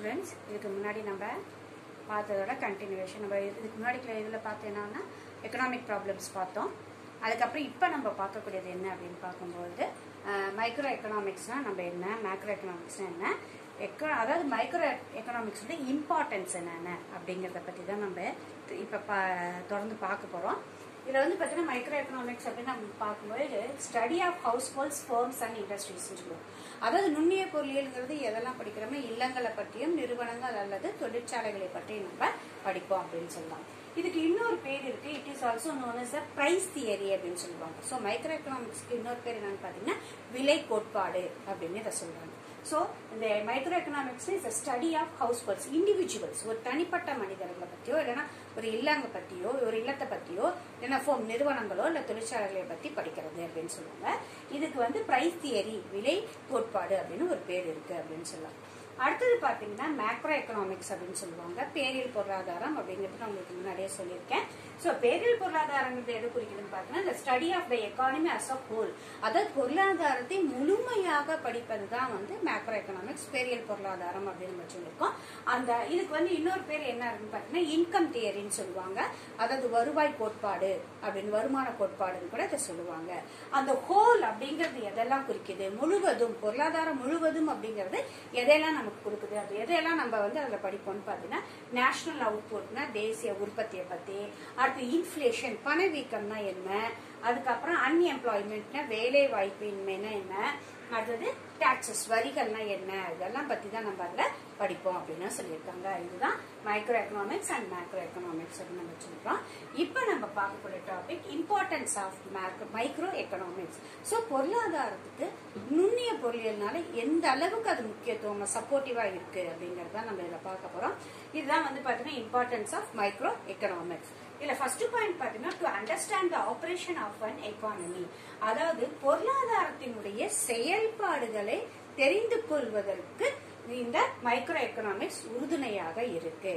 students இதுக்கு முன்னாடி நம்ம பார்த்ததோட கண்டினியூவேஷன் நம்ம இதுக்கு முன்னாடி இதில் பார்த்தோம் என்னன்னா எக்கனாமிக் ப்ராப்ளம்ஸ் பார்த்தோம் அதுக்கப்புறம் இப்போ நம்ம பார்க்கக்கூடியது என்ன அப்படின்னு பார்க்கும்போது மைக்ரோ எக்கனாமிக்ஸ்னால் நம்ம என்ன மேக்ரோ எக்கனாமிக்ஸ்னால் என்ன எக்கோ அதாவது மைக்ரோ எக்கனாமிக்ஸோட இம்பார்ட்டன்ஸ் என்னென்ன அப்படிங்கிறத பற்றி தான் நம்ம இப்போ பா தொடர்ந்து பார்க்க போகிறோம் இதில் வந்து பார்த்தீங்கன்னா மைக்ரோ எக்கனாமிக்ஸ் அப்படின்னு நம்ம பார்க்கும்போது study of households firms and இண்டஸ்ட்ரீஸ்னு சொல்லுவோம் அதாவது நுண்ணிய பொருளியல்ங்கிறது எதெல்லாம் படிக்கிறோமோ இல்லங்களை பற்றியும் நிறுவனங்கள் அல்லது தொழிற்சாலைகளை பற்றியும் நம்ம படிப்போம் அப்படின்னு சொல்லலாம் இதுக்கு இன்னொரு பேர் இருக்கு it is also known as a price theory அப்படின்னு சொல்லுவாங்க ஸோ மைக்ரோ எக்கனாமிக்ஸ்க்கு இன்னொரு பேர் என்னன்னு பார்த்தீங்கன்னா விலை கோட்பாடு அப்படின்னு இதை சொல்றாங்க ஸோ இந்த microeconomics is study of households individuals ஒரு தனிப்பட்ட மனிதர்களை பற்றியோ இல்லைன்னா ஒரு இல்லங்க பற்றியோ ஒரு இல்லத்தை பற்றியோ இல்லைன்னா ஃபோம் நிறுவனங்களோ இல்லை தொழிற்சாலைகளை பற்றி படிக்கிறது அப்படின்னு சொல்லுவாங்க இதுக்கு வந்து பிரைஸ் தியரி விலை கோட்பாடு அப்படின்னு ஒரு பேர் இருக்கு அப்படின்னு சொல்லலாம் அடுத்தது பார்த்தீங்கன்னா மேக்ரோ எக்கனாமிக்ஸ் அப்படின்னு சொல்லுவாங்க பேரியல் பொருளாதாரம் அப்படிங்கிறது நான் உங்களுக்கு முன்னாடியே சொல்லியிருக்கேன் ஸோ பேரியல் பொருளாதாரங்கிறது எது குறிக்குதுன்னு பார்த்தீங்கன்னா இந்த study of the economy as a whole அதாவது பொருளாதாரத்தை முழுமையாக படிப்பது தான் வந்து மேக்ரோ எக்கனாமிக்ஸ் பேரியல் பொருளாதாரம் அப்படின்னு நம்ம சொல்லியிருக்கோம் அந்த இதுக்கு வந்து இன்னொரு பேர் என்ன இருக்குன்னு பார்த்தீங்கன்னா இன்கம் தியரின்னு சொல்லுவாங்க அதாவது வருவாய் கோட்பாடு அப்படின்னு வருமான கோட்பாடுன்னு கூட இதை சொல்லுவாங்க அந்த ஹோல் அப்படிங்கிறது எதெல்லாம் குறிக்குது முழுவதும் பொருளாதாரம் முழுவதும் அப்படிங்கிறது எதையெல்லாம் நமக்கு கொடுக்குது அது எதையெல்லாம் நம்ம வந்து அதில் படிப்போம்னு பார்த்தீங்கன்னா நேஷனல் அவுட்புட்னா தேசிய உற்பத்தியை பற்றி அடுத்து இன்ஃப்ளேஷன் பணவீக்கம்னா என்ன அதுக்கப்புறம் அன்எம்ப்ளாய்மெண்ட்னா வேலை வாய்ப்பின்மைனா என்ன அடுத்தது டாக்ஸஸ் வரிகள்னா என்ன இதெல்லாம் பற்றி தான் நம்ம அதில் படிப்போம் அப்படின்னு சொல்லியிருக்காங்க இதுதான் microeconomics and macroeconomics அப்படின்னு நம்ம சொல்கிறோம் இப்போ நம்ம பார்க்கக்கூடிய topic importance of microeconomics so பொருளாதாரத்துக்கு நுண்ணிய பொருளியல்னால எந்த அளவுக்கு அது முக்கியத்துவம் சப்போர்ட்டிவாக இருக்கு அப்படிங்கிறது தான் நம்ம இதில் பார்க்க போகிறோம் இதுதான் வந்து பார்த்தீங்கன்னா இம்பார்ட்டன்ஸ் ஆஃப் மைக்ரோ எக்கனாமிக்ஸ் இதுல ஃபர்ஸ்ட் பாயிண்ட் பாத்தீங்கன்னா to understand the operation of an economy அதாவது பொருளாதாரத்தினுடைய செயல்பாடுகளை தெரிந்து கொள்வதற்கு இந்த மைக்ரோ எக்கனாமிக்ஸ் உறுதுணையாக இருக்கு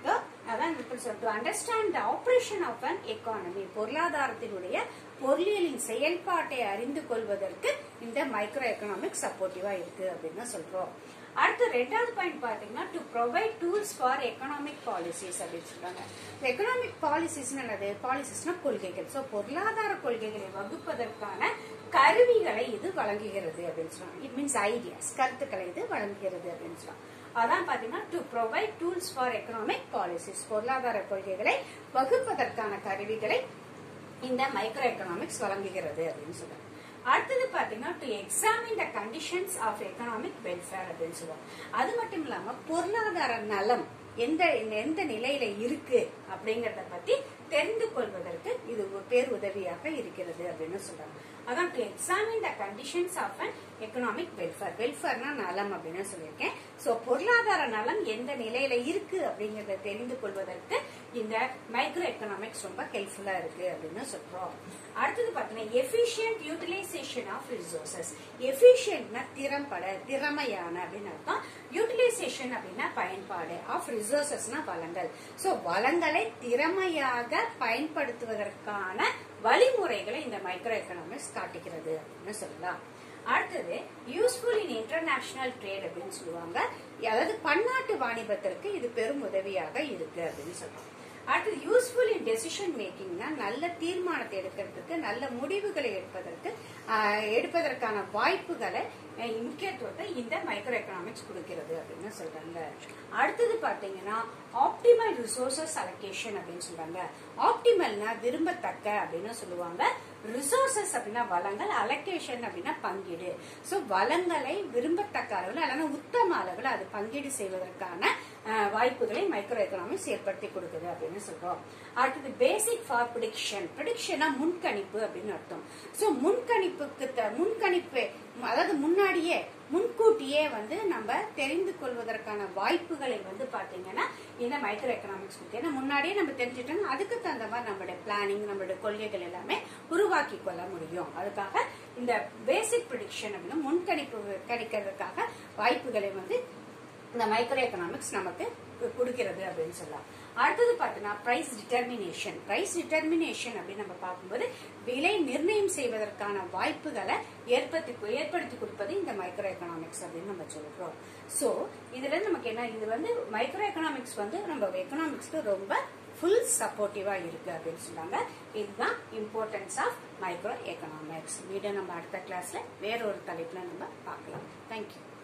அதான் to understand the operation of an economy பொருளாதாரத்தினுடைய பொருளியலின் செயல்பாட்டை அறிந்து கொள்வதற்கு இந்த மைக்ரோ எக்கனாமிக்ஸ் சப்போர்ட்டிவா இருக்கு அப்படின்னு சொல்றோம் அடுத்து ரெண்டாவது பாயிண்ட் பாத்தீங்கன்னா to provide tools for economic policies அப்படின்னு சொல்றாங்க எக்கனாமிக் பாலிசிஸ் என்னது பாலிசிஸ்னா கொள்கைகள் ஸோ பொருளாதார கொள்கைகளை வகுப்பதற்கான கருவிகளை இது வழங்குகிறது அப்படின்னு சொல்றாங்க இட் மீன்ஸ் ஐடியாஸ் கருத்துக்களை இது வழங்குகிறது அப்படின்னு சொல்றாங்க அதான் பாத்தீங்கன்னா to provide tools for economic policies பொருளாதார கொள்கைகளை வகுப்பதற்கான கருவிகளை இந்த மைக்ரோ எக்கனாமிக்ஸ் வழங்குகிறது அப்படின்னு சொல்றாங்க அடுத்தது பாத்தீங்கன்னா to examine the conditions of economic welfare அப்படின்னு சொல்லுவோம் அது மட்டும் இல்லாம பொருளாதார நலம் எந்த எந்த நிலையில இருக்கு அப்படிங்கறத பத்தி தெரிந்து கொள்வதற்கு இது பேர் உதவியாக இருக்கிறது அப்படின்னு சொல்றாங்க அதான் to examine the conditions of an economic welfare வெல்ஃபேர்னா நலம் அப்படின்னு சொல்லியிருக்கேன் ஸோ பொருளாதார நலம் எந்த நிலையில இருக்கு அப்படிங்கறத தெரிந்து கொள்வதற்கு இந்த மைக்ரோ எக்கனாமிக்ஸ் ரொம்ப ஹெல்ப்ஃபுல்லா இருக்கு அப்படின்னு சொல்றோம் அடுத்தது பாத்தீங்கன்னா எஃபிஷியன்ட் யூட்டிலைசேஷன் ஆஃப் ரிசோர்சஸ் எஃபிஷியன்ட்னா திறம்பட திறமையான அப்படின்னு அர்த்தம் யூட்டிலைசேஷன் அப்படின்னா பயன்பாடு ஆஃப் ரிசோர்சஸ்னா வளங்கள் ஸோ வளங்களை திறமையாக பயன்படுத்துவதற்கான வழிமுறைகளை இந்த மைக்ரோ எக்கனாமிக்ஸ் காட்டுகிறது அப்படின்னு சொல்லலாம் அடுத்தது யூஸ்ஃபுல் இன் இன்டர்நேஷனல் ட்ரேட் அப்படின்னு சொல்லுவாங்க அதாவது பன்னாட்டு வாணிபத்திற்கு இது பெரும் உதவியாக இருக்கு அப்படின்னு சொல்றாங்க அடுத்தது யூஸ்ஃபுல் இன் டெசிஷன் மேக்கிங்னா நல்ல தீர்மானத்தை எடுக்கிறதுக்கு நல்ல முடிவுகளை எடுப்பதற்கு எடுப்பதற்கான வாய்ப்புகளை முக்கியத்துவத்தை இந்த மைக்ரோ எக்கனாமிக்ஸ் கொடுக்கிறது அப்படின்னு சொல்றாங்க அடுத்தது பாத்தீங்கன்னா ஆப்டிமல் ரிசோர்சஸ் அலோகேஷன் அப்படின்னு சொல்றாங்க ஆப்டிமல்னா விரும்பத்தக்க அப்படின்னு சொல்லுவாங்க ரிசோர்சஸ் அப்படின்னா வளங்கள் அலோகேஷன் அப்படின்னா பங்கீடு ஸோ வளங்களை விரும்பத்தக்க அளவில் அல்லனா உத்தம அளவில் அது பங்கீடு செய்வதற்கான வாய்ப்புகளை மைக்ரோ எக்கனாமிக்ஸ் ஏற்படுத்தி கொடுக்குது அப்படின்னு சொல்றோம் அடுத்தது பேசிக் ஃபார் ப்ரிடிக்ஷன் ப்ரிடிக்ஷனா முன்கணிப்பு அப்படின்னு அர்த்தம் ஸோ முன்கணிப்புக்கு முன்கணிப்பு அதாவது முன்னாடியே முன்கூட்டியே வந்து நம்ம தெரிந்து கொள்வதற்கான வாய்ப்புகளை வந்து பாத்தீங்கன்னா இந்த மைக்ரோ எக்கனாமிக்ஸ் இருக்கு ஏன்னா முன்னாடியே நம்ம தெரிஞ்சுட்டோம்னா அதுக்கு தகுந்த மாதிரி நம்மளுடைய பிளானிங் நம்மளுடைய கொள்கைகள் எல்லாமே உருவாக்கி கொள்ள முடியும் அதுக்காக இந்த பேசிக் ப்ரிடிக்ஷன் அப்படின்னா முன்கணிப்பு கணிக்கிறதுக்காக வாய்ப்புகளை வந்து இந்த மைக்ரோ எக்கனாமிக்ஸ் நமக்கு கு- கொடுக்கிறது அப்படின்னு சொல்லலாம் அடுத்தது பார்த்தீங்கன்னா பிரைஸ் டிட்டர்மினேஷன் பிரைஸ் டிட்டர்மினேஷன் அப்படின்னு நம்ம பார்க்கும்போது விலை நிர்ணயம் செய்வதற்கான வாய்ப்புகளை ஏற்படுத்தி ஏற்படுத்தி கொடுப்பது இந்த மைக்ரோ எக்கனாமிக்ஸ் அப்படின்னு நம்ம சொல்றோம் ஸோ இதுல நமக்கு என்ன இது வந்து மைக்ரோ எக்கனாமிக்ஸ் வந்து நம்ம எக்கனாமிக்ஸ்க்கு ரொம்ப ஃபுல் சப்போர்ட்டிவா இருக்கு அப்படின்னு சொன்னாங்க இதுதான் இம்பார்ட்டன்ஸ் ஆஃப் மைக்ரோ எக்கனாமிக்ஸ் மீண்டும் நம்ம அடுத்த கிளாஸ்ல வேற ஒரு தலைப்புல நம்ம பார்க்கலாம் தேங்க்யூ